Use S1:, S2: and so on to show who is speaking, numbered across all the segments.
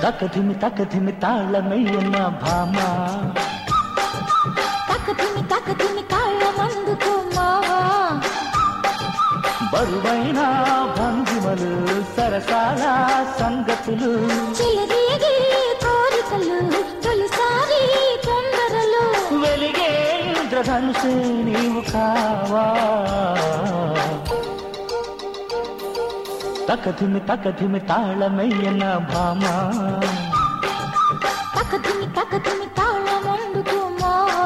S1: తకధిమి తకధిమి తాళమయ్యన్న భామ
S2: తక్కతిమి తక్కతిమి తాళమందుకు మావా
S1: బరువైన భంగిమలు సరసాల సంగతులు
S2: చిలరేగే కోరికలు తొలిసారి తొందరలు
S1: వెలిగే ఇంద్రధనుసే నీవు కావా తకధిమి తకధిమి తాళమయ్యన్న భామ
S2: తక్కతిమి తక్కతిమి తాళమందుకు మావా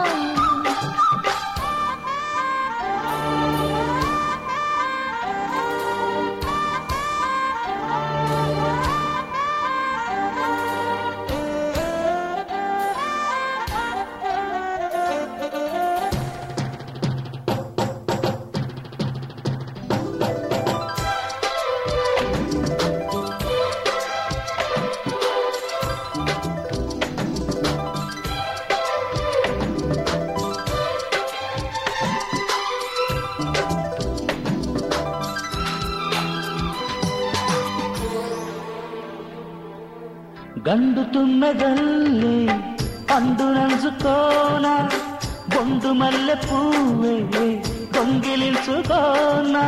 S1: ಗಂಡು ತುಮ್ಮೆದಲ್ಲಿ ಅಂದು ನಂಜುಕೋನ ಬೊಂಡು ಮಲ್ಲೆ ಪೂವೆ ಗೊಂಗಿಲಿಂಚುಕೋನ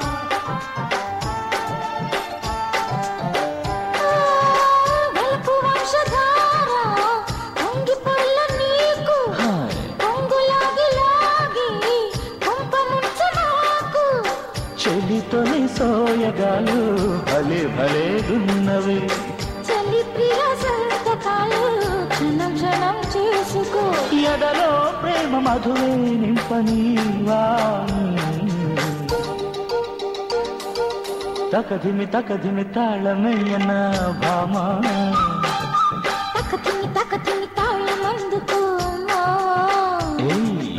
S2: వెలుపు వంశధార పొంగి పొల్ల నీకు పొంగులాగి లాగి కొంప ముంచ నాకు
S1: చెలితోని సోయగాలు భలే భలే గున్నవి
S2: చలి ప్రియ సంతకాలు క్షణం క్షణం చేసుకో
S1: ఎడలో ప్రేమ మధువే నింపనీవా తకధిమి తకధిమి తాళమయ్యన భామా
S2: తక్కతిమి తక్కతిమి తాళమందుకు మావా
S1: ఏయ్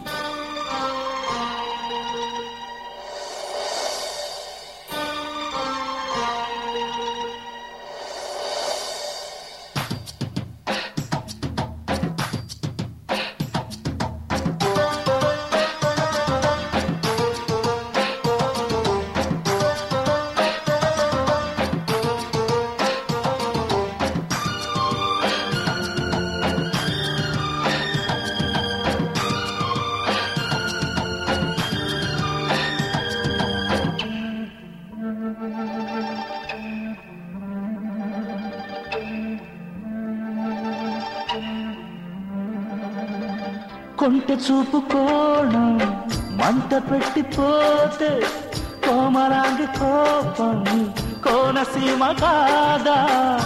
S1: కొంటె చూపు కోణం మంట పెట్టిపోతే కోమలాంగి కోపం కోనసీమ కాదా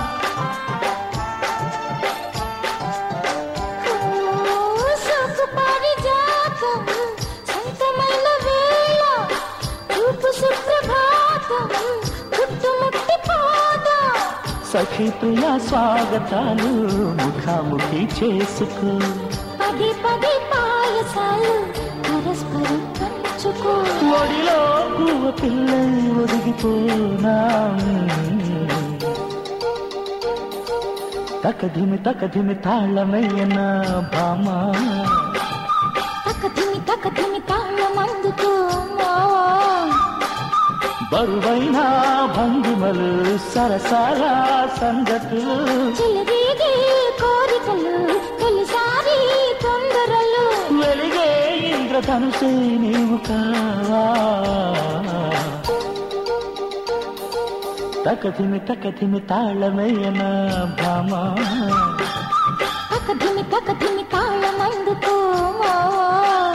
S2: సోకు పారిజాతం సొంతమైన వేళ రూపు సుప్రభాతం చుట్టుముట్టి పోదా
S1: సఖీ ప్రియ స్వాగతాలు ముఖాముఖి చేసుకో
S2: పది పది పాయసాలు పరస్పరం పంచుకో
S1: ఒడిలో పువ్వ పిల్లై ఒదిగిపోనా తకధిమి తకధిమి తాళమయ్యన భామా
S2: తక్కతిమి తక్కతిమి తాళమందుకో మావా
S1: బరువైన భంగిమలు సరసాల సంగతులు
S2: చిలరేగే కోరికలు తొలిసారి తొందరలు
S1: వెలిగే ఇంద్రధనుసే నీవు కావా తకధిమి తకధిమి తాళమయ్యన భామా
S2: తక్కతిమి తక్కతిమి తాళమందుకో మావా